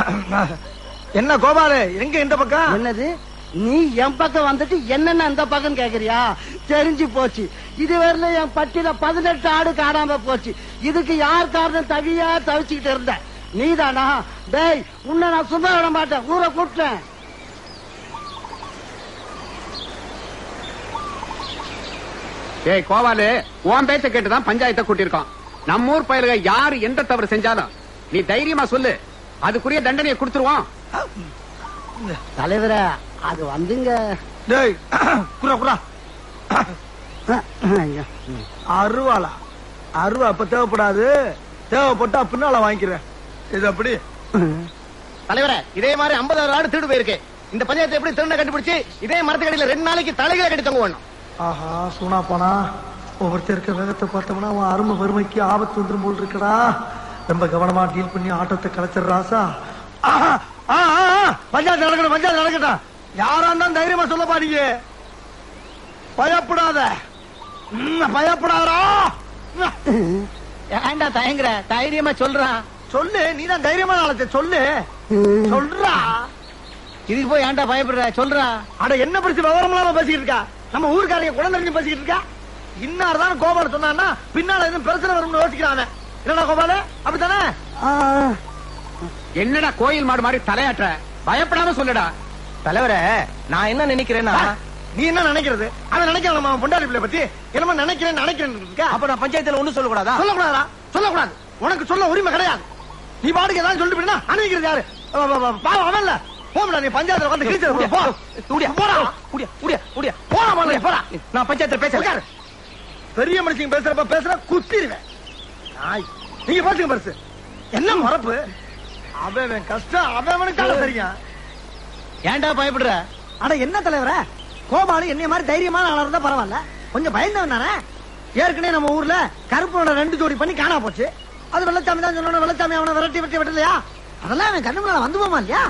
என்ன கோபாலு எங்க இந்த பக்கம் என்னது நீ என் பக்கம் வந்துட்டு என்னென்ன அந்த பக்கம் கேக்குறியா தெரிஞ்சு போச்சு இதுவரையில என் பட்டியல பதினெட்டு ஆடு காணாம போச்சு இதுக்கு யார் காரணம் தவியா தவிச்சுக்கிட்டு இருந்த நீதானா டேய் உன்னை நான் சும்மா விட மாட்டேன் ஊரை கூப்பிட்டேன் ஏய் கோவாலு உன் பேச்ச கேட்டுதான் பஞ்சாயத்தை கூட்டியிருக்கோம் நம்ம ஊர் பயலுக யாரு எந்த தவறு செஞ்சாலும் நீ தைரியமா சொல்லு அதுக்குரிய தண்டனையை கொடுத்துருவோம் தலைவரே அது வந்துங்க டேய் குரா குரா அருவாளா அருவா அப்ப தேவைப்படாது தேவைப்பட்டா பின்னால வாங்கிக்கிறேன் இது அப்படி தலைவரே இதே மாதிரி 50 ஆடு திருடு போயிருக்கு இந்த பஞ்சாயத்தை எப்படி திருட கண்டுபிடிச்சு இதே மரத்துக்கடியில ரெண்டு நாளைக்கு தலைகளை கட்டி தொங்க வேணும் ஆஹா சூனா போனா ஒவ்வொருத்தர் இருக்க வேகத்தை பார்த்தோம்னா அவன் அருமை வறுமைக்கு ஆபத்து வந்துரும் போல் இருக்கடா ரொம்ப கவனமா டீல் பண்ணி ஆட்டத்தை கலைச்சிடுறாசா ஆஹா, ஆ, ஆ, ஆ, பஞ்சாயத்து நடக்கணும் பஞ்சாயத்து நடக்கட்டும் யாரா இருந்தாலும் தைரியமா சொல்ல பாருங்க பயப்படாத ம், பயப்படாதடா ஏன்டா தயங்குற தைரியமா சொல்றான் சொல்லு நீதான் தைரியமான ஆளத்தை சொல்லு சொல்றா இதுக்கு போய் ஏன்டா பயப்படுற சொல்றா அட என்ன பிரச்சனை விவரம் இல்லாம பேசிக்கிட்டு இருக்கா நம்ம ஊருக்காரங்க குழந்தைங்க பேசிக்கிட்டு இருக்கா இன்னார் தான் கோபால சொன்னான்னா பின்னால எதுவும் பிரச்சனை வரும்னு யோசிக்கிறான் அவன். என்னடா கோபால அப்படித்தானே என்னடா கோயில் மாடு மாதிரி தலையாட்டுற பயப்படாம சொல்லுடா தலைவரே நான் என்ன நினைக்கிறேன்னா நீ என்ன நினைக்கிறது அவன் நினைக்கிறான் நம்ம பொண்டாடி பிள்ளை பத்தி என்னமோ நினைக்கிறேன் நினைக்கிறேன் இருக்கா அப்ப நான் பஞ்சாயத்துல ஒண்ணு சொல்லக்கூடாதா சொல்லக்கூடாதா சொல்லக்கூடாது உனக்கு சொல்ல உரிமை கிடையாது நீ பாட்டுக்கு ஏதாவது சொல்லிட்டு போயினா அனுப்பிக்கிறது யாரு அவ- அவ- அவ- பாவம் அவன் இல்ல போம்டா நீ பஞ்சாயத்துல வந்து கிழிச்சு போ உடியா போடா உடியா உடியா உடியா போடா முதல்ல, போடா நான் பஞ்சாயத்துல பேசல உட்காரு. பெரிய மனுஷங்க பேசுறப்ப பேசுற குத்திருவேன் நாய். நீங்க பாத்துங்க பரிசு என்ன மறப்பு அவன் அவன் கஷ்டம் அவன் அவனுக்காக தெரியும் ஏன்டா பயப்படுற அட என்ன தலைவர கோபாலு என்னைய மாதிரி தைரியமான ஆளா இருந்தா பரவாயில்ல கொஞ்சம் பயந்தவன் தானே ஏற்கனவே நம்ம ஊர்ல கருப்பனோட ரெண்டு ஜோடி பண்ணி காணா போச்சு அது வெள்ளச்சாமி தான் சொன்ன வெள்ளச்சாமி அவனை விரட்டி விரட்டி விட்டலையா அதெல்லாம் அவன் கண்ணு முன்னால வந்து போமா இல்லையா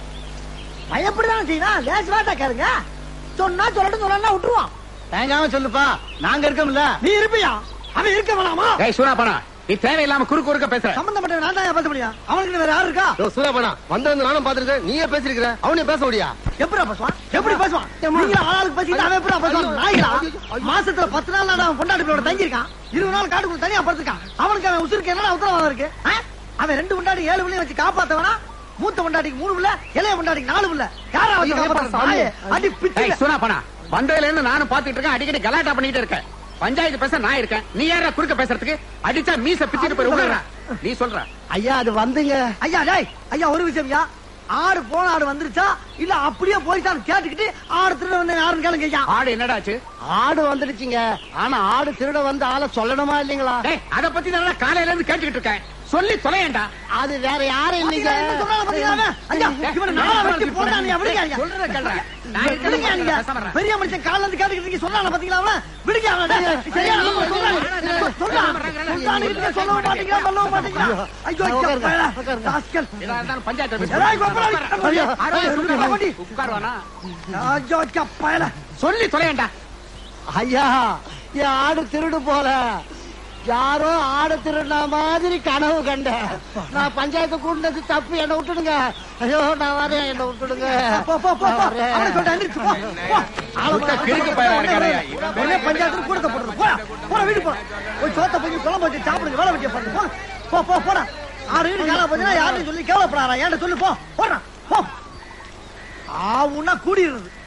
பயப்படிதானே செய்யணும் லேஸ் வாட்டா கேளுங்க சொன்னா சொல்லட்டும் சொல்லலாம் விட்டுருவான் தயங்காம சொல்லுப்பா நாங்க இருக்கோம்ல நீ இருப்பியா அவன் இருக்க வேணாமா ஏய் சூனா பணா நீ தேவையில்லாம குறுக்கு குறுக்க பேசுற சம்பந்தப்பட்ட நான் தான் பேச முடியும் அவனுக்கு வேற யாரு இருக்கா சூதாபனா வந்த நானும் பாத்துருக்கேன் நீயே பேசிருக்கிற அவனே பேச முடியா எப்படி பேசுவான் எப்படி பேசுவான் நீங்க ஆளாளுக்கு பேசிட்டு அவன் எப்படி பேசுவான் நாய்களா மாசத்துல பத்து நாள் நான் அவன் பொண்டாட்டிகளோட தங்கியிருக்கான் இருபது நாள் காட்டுக்குள்ள தனியா படுத்திருக்கான் அவனுக்கு அவன் உசுருக்கு என்னடா உத்தரவாதம் இருக்கு ஆ? அவன் ரெண்டு பொண்டாட்டி ஏழு பிள்ளைய வச்சு காப்பாத்தவனா மூத்த பொண்டாட்டிக்கு மூணு பிள்ளை இளைய பொண்டாட்டிக்கு நாலு பிள்ளை யாரா வச்சு காப்பாத்த நாயே அடி பிச்சு ஏய் சூனா பணா வந்ததுல இருந்து நானும் பாத்துட்டு இருக்கேன் அடிக்கடி கலாட்டா பண்ணிட்டு இருக்கேன் பஞ்சாயத்து பேச நான் இருக்கேன் நீ யாரா குறுக்க பேசுறதுக்கு அடிச்சா மீச பிச்சுட்டு போய் விடுறா நீ சொல்ற ஐயா அது வந்துங்க ஐயா டேய் ஐயா ஒரு விஷயம் ஐயா ஆடு போன ஆடு வந்துருச்சா இல்ல அப்படியே போயிட்டான்னு கேட்டுக்கிட்டு ஆடு திருட வந்து யாருன்னு கேளுங்க ஐயா ஆடு என்னடாச்சு ஆடு வந்துடுச்சுங்க ஆனா ஆடு திருட வந்து ஆளை சொல்லணுமா இல்லீங்களா டேய் அத பத்தி தான் காலையில இருந்து கேட்டுக்கிட்டு இருக்கேன் சொல்லி தொலையேண்டா அது வேற யாரும் இல்லைங்க பாத்தீங்களா, என்ன சொல்றாங்க பாத்தீங்களா அவன்? ஐயா, இவனை நாலா வெட்டி போட்டான் நீ, விடுங்க ஐயா. சொல்றத கேளுடா. நான் விடுங்க இருக்கேன், நீங்க. பேசாம இருடா. பெரிய மனுஷன் கால்ல இருந்து கேட்டுக்கிட்டு இருக்கீங்க, சொல்றானா பாத்தீங்களா அவனை? விடுங்க அவனை, டேய். சரியா, நம்ம சொல்றான். சொல்றான். சொல்றான்னு இருக்கீங்க, சொல்லவும் மாட்டீங்களா, சொல்லவும் மாட்டீங்களா? ஐயோ, ஐயா, பயலா. ராஸ்கல். எதா இருந்தாலும் பஞ்சாயத்து பேசு. ஏய், கோபாலி. ஐயா, ஆறு ஐயா, சொல்லுடா. கோபாலி. உட்காருவானா ஐயோ, ஐயா, பயலா. சொல்லி தொலையேண்டா ஐயா என் ஆடு திருடு போல யாரோ ஆடு திருடின மாதிரி கனவு கண்டேன் நான் பஞ்சாயத்து கூட்டினது தப்பு என்ன விட்டுடுங்க ஐயோ நான் வரேன் என்ன விட்டுடுங்க போ, போ, போ, போ. நான் வரேன். அவனை சொல்லிட்டு எந்திரிச்சு போ. போ. ஆளை சுத்த கிறுக்கு பயலா இருக்கானே. உடனே பஞ்சாயத்துல கூட்டத்தை போடுறது. போடா. போடா, வீட்டுக்கு போடா. போய் சோத்தை போய் குழம்பு வச்சு சாப்பிடுங்க, வேலை வெட்டியை பாருங்க. போடா. போ, போ, போடா. ஆறு வீடு காணாம போச்சுன்னா யாருன்னு சொல்லி கேவலப்படாதா? என்கிட்ட சொல்லு, போ. போடா, போ. ஆவுன்னா கூடிடுறது